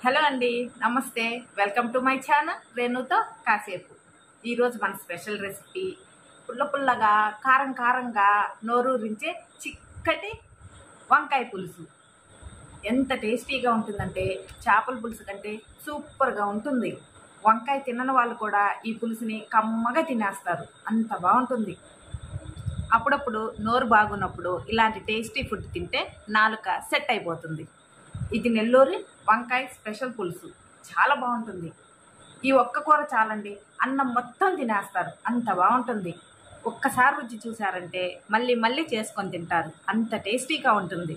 hello అండి నమస్తే welcome to my channel రేణుతో కాసేపు ఈరోజు మన స్పెషల్ రెసిపీ పుల్ల పుల్లగా కారం కారంగా నోరూరించే చిక్కటి వంకాయ పులుసు ఎంత టేస్టీగా ఉంటుందంటే చేపల పులుసు కంటే సూపర్గా ఉంటుంది వంకాయ తినని వాళ్ళు కూడా ఈ పులుసుని కమ్మగా తినేస్తారు అంత బాగుంటుంది అప్పుడప్పుడు నోరు బాగున్నప్పుడు ఇలాంటి టేస్టీ ఫుడ్ తింటే నాలుక సెట్ అయిపోతుంది ఇది నెల్లూరి వంకాయ స్పెషల్ పులుసు చాలా బాగుంటుంది ఈ ఒక్క కూర చాలండి అన్నం మొత్తం తినేస్తారు అంత బాగుంటుంది ఒక్కసారి రుచి చూసారంటే మళ్ళీ మళ్ళీ చేసుకొని తింటారు అంత టేస్టీగా ఉంటుంది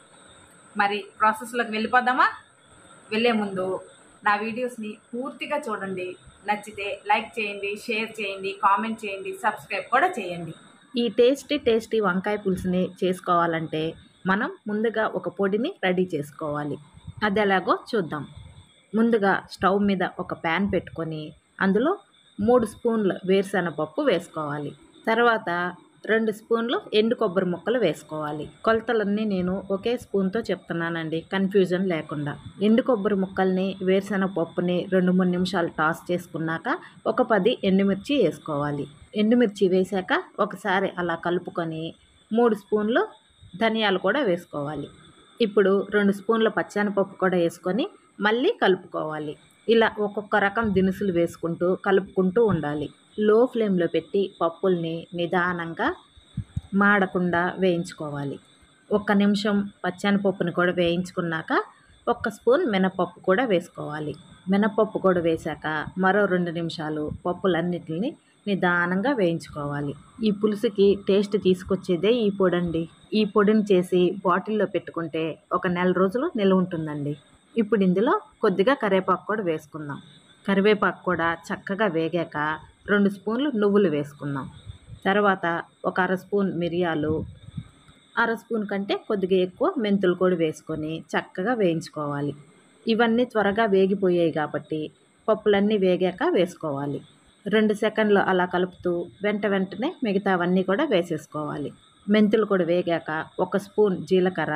మరి ప్రాసెస్లోకి వెళ్ళిపోదామా వెళ్ళే ముందు నా వీడియోస్ని పూర్తిగా చూడండి నచ్చితే లైక్ చేయండి షేర్ చేయండి కామెంట్ చేయండి సబ్స్క్రైబ్ కూడా చేయండి ఈ టేస్టీ టేస్టీ వంకాయ పులుసుని చేసుకోవాలంటే మనం ముందుగా ఒక పొడిని రెడీ చేసుకోవాలి అది ఎలాగో చూద్దాం ముందుగా స్టవ్ మీద ఒక ప్యాన్ పెట్టుకొని అందులో మూడు స్పూన్ల వేరుశనగపప్పు వేసుకోవాలి తర్వాత రెండు స్పూన్లు ఎండు కొబ్బరి ముక్కలు వేసుకోవాలి కొలతలన్నీ నేను ఒకే స్పూన్తో చెప్తున్నానండి కన్ఫ్యూజన్ లేకుండా ఎండు కొబ్బరి ముక్కల్ని వేరుశనగ పప్పుని రెండు మూడు నిమిషాలు టాస్ చేసుకున్నాక ఒక పది ఎండుమిర్చి వేసుకోవాలి ఎండుమిర్చి వేశాక ఒకసారి అలా కలుపుకొని మూడు స్పూన్లు ధనియాలు కూడా వేసుకోవాలి ఇప్పుడు రెండు స్పూన్ల పచ్చెనపప్పు కూడా వేసుకొని మళ్ళీ కలుపుకోవాలి ఇలా ఒక్కొక్క రకం దినుసులు వేసుకుంటూ కలుపుకుంటూ ఉండాలి లో ఫ్లేమ్లో పెట్టి పప్పుల్ని నిదానంగా మాడకుండా వేయించుకోవాలి ఒక్క నిమిషం పచ్చెనపప్పుని కూడా వేయించుకున్నాక ఒక్క స్పూన్ మినపప్పు కూడా వేసుకోవాలి మినపప్పు కూడా వేశాక మరో రెండు నిమిషాలు పప్పులన్నిటిని నిదానంగా వేయించుకోవాలి ఈ పులుసుకి టేస్ట్ తీసుకొచ్చేదే ఈ పొడండి ఈ పొడిని చేసి బాటిల్లో పెట్టుకుంటే ఒక నెల రోజులు నిల్వ ఉంటుందండి ఇప్పుడు ఇందులో కొద్దిగా కరివేపాకు కూడా వేసుకుందాం కరివేపాకు కూడా చక్కగా వేగాక రెండు స్పూన్లు నువ్వులు వేసుకుందాం తర్వాత ఒక అర స్పూన్ మిరియాలు అర స్పూన్ కంటే కొద్దిగా ఎక్కువ మెంతులు కూడా వేసుకొని చక్కగా వేయించుకోవాలి ఇవన్నీ త్వరగా వేగిపోయాయి కాబట్టి పప్పులన్నీ వేగాక వేసుకోవాలి రెండు సెకండ్లు అలా కలుపుతూ వెంట వెంటనే మిగతావన్నీ కూడా వేసేసుకోవాలి మెంతులు కూడా వేగాక ఒక స్పూన్ జీలకర్ర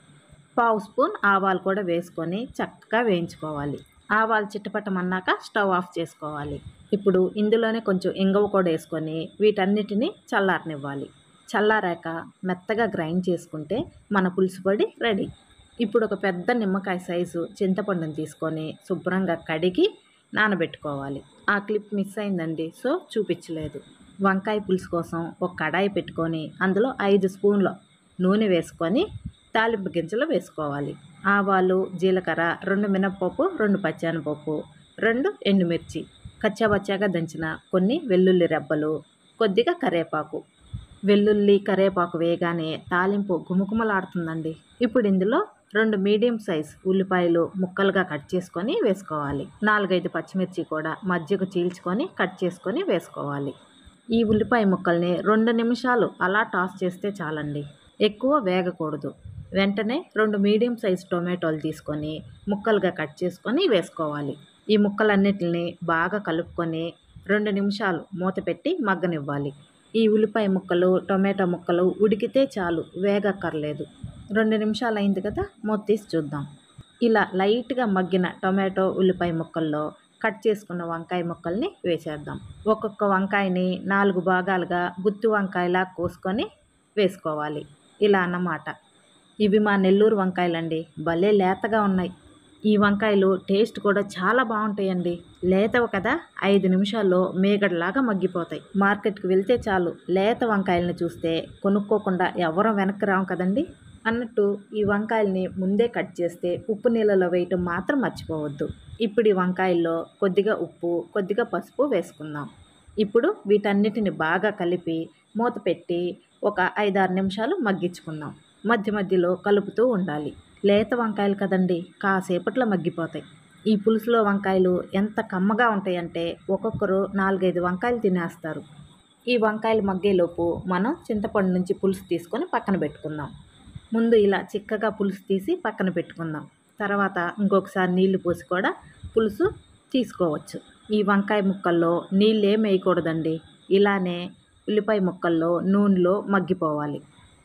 పావు స్పూన్ ఆవాలు కూడా వేసుకొని చక్కగా వేయించుకోవాలి ఆవాలు చిట్టపట్టమన్నాక స్టవ్ ఆఫ్ చేసుకోవాలి ఇప్పుడు ఇందులోనే కొంచెం ఇంగవ కూడా వేసుకొని వీటన్నిటిని చల్లారనివ్వాలి చల్లారాక మెత్తగా గ్రైండ్ చేసుకుంటే మన పులుసు పొడి రెడీ ఇప్పుడు ఒక పెద్ద నిమ్మకాయ సైజు చింతపండుని తీసుకొని శుభ్రంగా కడిగి నానబెట్టుకోవాలి ఆ క్లిప్ మిస్ అయిందండి సో చూపించలేదు వంకాయ పులుసు కోసం ఒక కడాయి పెట్టుకొని అందులో ఐదు స్పూన్ల నూనె వేసుకొని తాలింపు గింజలు వేసుకోవాలి ఆవాలు జీలకర్ర రెండు మినప్పప్పు రెండు పచ్చానపప్పు రెండు ఎండుమిర్చి కచ్చాబచ్చాగా దంచిన కొన్ని వెల్లుల్లి రెబ్బలు కొద్దిగా కరివేపాకు వెల్లుల్లి కరివేపాకు వేయగానే తాలింపు గుమగుమలాడుతుందండి ఇప్పుడు ఇందులో రెండు మీడియం సైజ్ ఉల్లిపాయలు ముక్కలుగా కట్ చేసుకొని వేసుకోవాలి నాలుగైదు పచ్చిమిర్చి కూడా మధ్యకు చీల్చుకొని కట్ చేసుకొని వేసుకోవాలి ఈ ఉల్లిపాయ ముక్కల్ని రెండు నిమిషాలు అలా టాస్ చేస్తే చాలండి ఎక్కువ వేగకూడదు వెంటనే రెండు మీడియం సైజ్ టొమాటోలు తీసుకొని ముక్కలుగా కట్ చేసుకొని వేసుకోవాలి ఈ ముక్కలన్నిటిని బాగా కలుపుకొని రెండు నిమిషాలు మూత పెట్టి మగ్గనివ్వాలి ఈ ఉల్లిపాయ ముక్కలు టొమాటో ముక్కలు ఉడికితే చాలు వేగక్కర్లేదు రెండు నిమిషాలు అయింది కదా మూత తీసి చూద్దాం ఇలా లైట్గా మగ్గిన టొమాటో ఉల్లిపాయ ముక్కల్లో కట్ చేసుకున్న వంకాయ ముక్కల్ని వేసేద్దాం ఒక్కొక్క వంకాయని నాలుగు భాగాలుగా గుత్తి వంకాయలా కోసుకొని వేసుకోవాలి ఇలా అన్నమాట ఇవి మా నెల్లూరు వంకాయలండి భలే లేతగా ఉన్నాయి ఈ వంకాయలు టేస్ట్ కూడా చాలా బాగుంటాయండి లేతవు కదా ఐదు నిమిషాల్లో మేగడలాగా మగ్గిపోతాయి మార్కెట్కి వెళ్తే చాలు లేత వంకాయలను చూస్తే కొనుక్కోకుండా ఎవరూ వెనక్కి రాము కదండి అన్నట్టు ఈ వంకాయల్ని ముందే కట్ చేస్తే ఉప్పు నీళ్ళలో వేయటం మాత్రం మర్చిపోవద్దు ఇప్పుడు ఈ వంకాయల్లో కొద్దిగా ఉప్పు కొద్దిగా పసుపు వేసుకుందాం ఇప్పుడు వీటన్నిటిని బాగా కలిపి మూత పెట్టి ఒక ఐదారు నిమిషాలు మగ్గించుకుందాం మధ్య మధ్యలో కలుపుతూ ఉండాలి లేత వంకాయలు కదండి కాసేపట్లో మగ్గిపోతాయి ఈ పులుసులో వంకాయలు ఎంత కమ్మగా ఉంటాయంటే ఒక్కొక్కరు నాలుగైదు వంకాయలు తినేస్తారు ఈ వంకాయలు మగ్గేలోపు మనం చింతపండు నుంచి పులుసు తీసుకొని పక్కన పెట్టుకుందాం ముందు ఇలా చిక్కగా పులుసు తీసి పక్కన పెట్టుకుందాం తర్వాత ఇంకొకసారి నీళ్లు పోసి కూడా పులుసు తీసుకోవచ్చు ఈ వంకాయ ముక్కల్లో నీళ్ళు ఏం వేయకూడదండి ఇలానే ఉల్లిపాయ ముక్కల్లో నూనెలో మగ్గిపోవాలి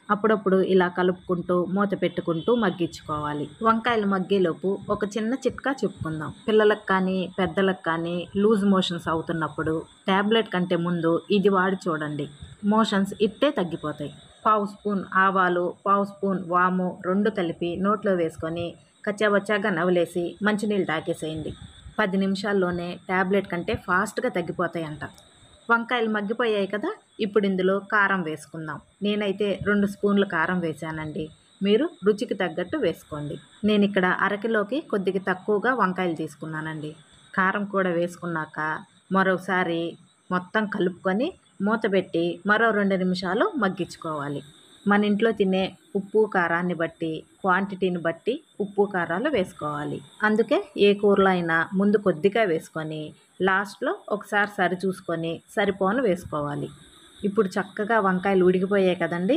అప్పుడప్పుడు ఇలా కలుపుకుంటూ మూత పెట్టుకుంటూ మగ్గించుకోవాలి వంకాయలు మగ్గేలోపు ఒక చిన్న చిట్కా చెప్పుకుందాం పిల్లలకు కానీ పెద్దలకు కానీ లూజ్ మోషన్స్ అవుతున్నప్పుడు ట్యాబ్లెట్ కంటే ముందు ఇది వాడి చూడండి మోషన్స్ ఇట్టే తగ్గిపోతాయి పావు స్పూన్ ఆవాలు పావు స్పూన్ వాము రెండు కలిపి నోట్లో వేసుకొని కచ్చాబచ్చాగా నవలేసి మంచినీళ్ళు తాగేసేయండి పది నిమిషాల్లోనే ట్యాబ్లెట్ కంటే ఫాస్ట్గా తగ్గిపోతాయంట వంకాయలు మగ్గిపోయాయి కదా ఇప్పుడు ఇందులో కారం వేసుకుందాం నేనైతే రెండు స్పూన్ల కారం వేశానండి మీరు రుచికి తగ్గట్టు వేసుకోండి నేను ఇక్కడ అరకిలోకి కొద్దిగా తక్కువగా వంకాయలు తీసుకున్నానండి కారం కూడా వేసుకున్నాక మరోసారి మొత్తం కలుపుకొని మూత పెట్టి మరో రెండు నిమిషాలు మగ్గించుకోవాలి మన ఇంట్లో తినే ఉప్పు కారాన్ని బట్టి క్వాంటిటీని బట్టి ఉప్పు కారాలు వేసుకోవాలి అందుకే ఏ కూరలో అయినా ముందు కొద్దిగా వేసుకొని లాస్ట్లో ఒకసారి సరి చూసుకొని సరిపోను వేసుకోవాలి ఇప్పుడు చక్కగా వంకాయలు ఉడికిపోయాయి కదండి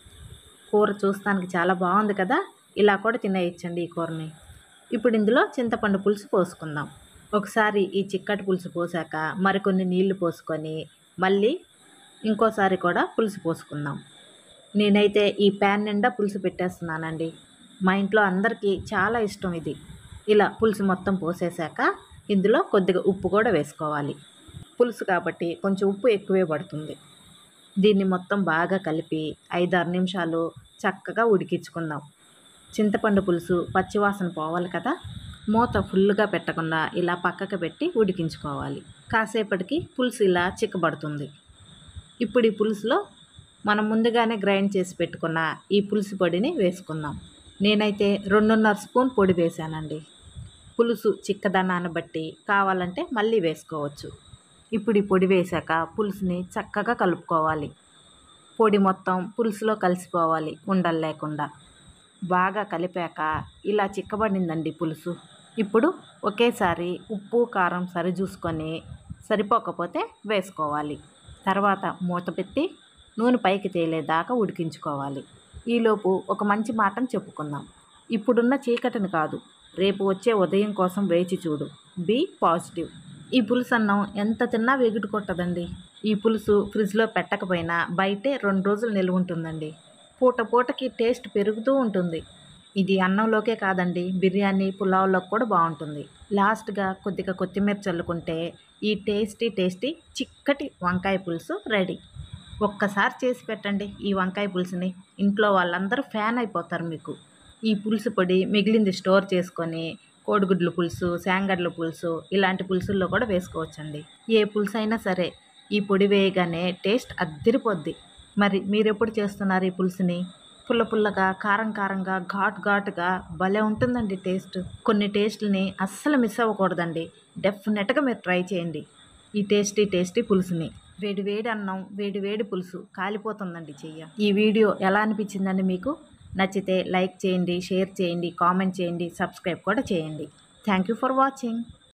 కూర చూస్తానికి చాలా బాగుంది కదా ఇలా కూడా తినేయచ్చండి ఈ కూరని ఇప్పుడు ఇందులో చింతపండు పులుసు పోసుకుందాం ఒకసారి ఈ చిక్కటి పులుసు పోసాక మరికొన్ని నీళ్లు పోసుకొని మళ్ళీ ఇంకోసారి కూడా పులుసు పోసుకుందాం నేనైతే ఈ ప్యాన్ నిండా పులుసు పెట్టేస్తున్నానండి మా ఇంట్లో అందరికీ చాలా ఇష్టం ఇది ఇలా పులుసు మొత్తం పోసేసాక ఇందులో కొద్దిగా ఉప్పు కూడా వేసుకోవాలి పులుసు కాబట్టి కొంచెం ఉప్పు ఎక్కువే పడుతుంది దీన్ని మొత్తం బాగా కలిపి ఐదారు నిమిషాలు చక్కగా ఉడికించుకుందాం చింతపండు పులుసు పచ్చివాసన పోవాలి కదా మూత ఫుల్గా పెట్టకుండా ఇలా పక్కకు పెట్టి ఉడికించుకోవాలి కాసేపటికి పులుసు ఇలా చిక్కబడుతుంది ఇప్పుడు ఈ పులుసులో మనం ముందుగానే గ్రైండ్ చేసి పెట్టుకున్న ఈ పులుసు పొడిని వేసుకుందాం నేనైతే రెండున్నర స్పూన్ పొడి వేశానండి పులుసు చిక్కదనాన్ని బట్టి కావాలంటే మళ్ళీ వేసుకోవచ్చు ఇప్పుడు ఈ పొడి వేశాక పులుసుని చక్కగా కలుపుకోవాలి పొడి మొత్తం పులుసులో కలిసిపోవాలి ఉండలు లేకుండా బాగా కలిపాక ఇలా చిక్కబడిందండి పులుసు ఇప్పుడు ఒకేసారి ఉప్పు కారం సరి చూసుకొని సరిపోకపోతే వేసుకోవాలి తర్వాత మూత పెట్టి నూనె పైకి తేలేదాకా ఉడికించుకోవాలి ఈలోపు ఒక మంచి మాటను చెప్పుకుందాం ఇప్పుడున్న చీకటిని కాదు రేపు వచ్చే ఉదయం కోసం వేచి చూడు బీ పాజిటివ్ ఈ పులుసు అన్నం ఎంత తిన్నా వెగుటు కొట్టదండి ఈ పులుసు ఫ్రిడ్జ్లో పెట్టకపోయినా బయటే రెండు రోజులు నిల్వ ఉంటుందండి పూట పూటకి టేస్ట్ పెరుగుతూ ఉంటుంది ఇది అన్నంలోకే కాదండి బిర్యానీ పులావ్లోకి కూడా బాగుంటుంది లాస్ట్గా కొద్దిగా కొత్తిమీర చల్లుకుంటే ఈ టేస్టీ టేస్టీ చిక్కటి వంకాయ పులుసు రెడీ ఒక్కసారి చేసి పెట్టండి ఈ వంకాయ పులుసుని ఇంట్లో వాళ్ళందరూ ఫ్యాన్ అయిపోతారు మీకు ఈ పులుసు పొడి మిగిలింది స్టోర్ చేసుకొని కోడిగుడ్ల పులుసు శాంగడ్ల పులుసు ఇలాంటి పులుసుల్లో కూడా వేసుకోవచ్చండి ఏ పులుసు అయినా సరే ఈ పొడి వేయగానే టేస్ట్ అద్దిరిపోద్ది మరి మీరెప్పుడు చేస్తున్నారు ఈ పులుసుని పుల్ల పుల్లగా కారం కారంగా ఘాట్ ఘాటుగా భలే ఉంటుందండి టేస్ట్ కొన్ని టేస్ట్ని అస్సలు మిస్ అవ్వకూడదండి డెఫినెట్గా మీరు ట్రై చేయండి ఈ టేస్టీ టేస్టీ పులుసుని వేడి వేడి అన్నం వేడి వేడి పులుసు కాలిపోతుందండి చెయ్య ఈ వీడియో ఎలా అనిపించిందండి మీకు నచ్చితే లైక్ చేయండి షేర్ చేయండి కామెంట్ చేయండి సబ్స్క్రైబ్ కూడా చేయండి థ్యాంక్ యూ ఫర్ వాచింగ్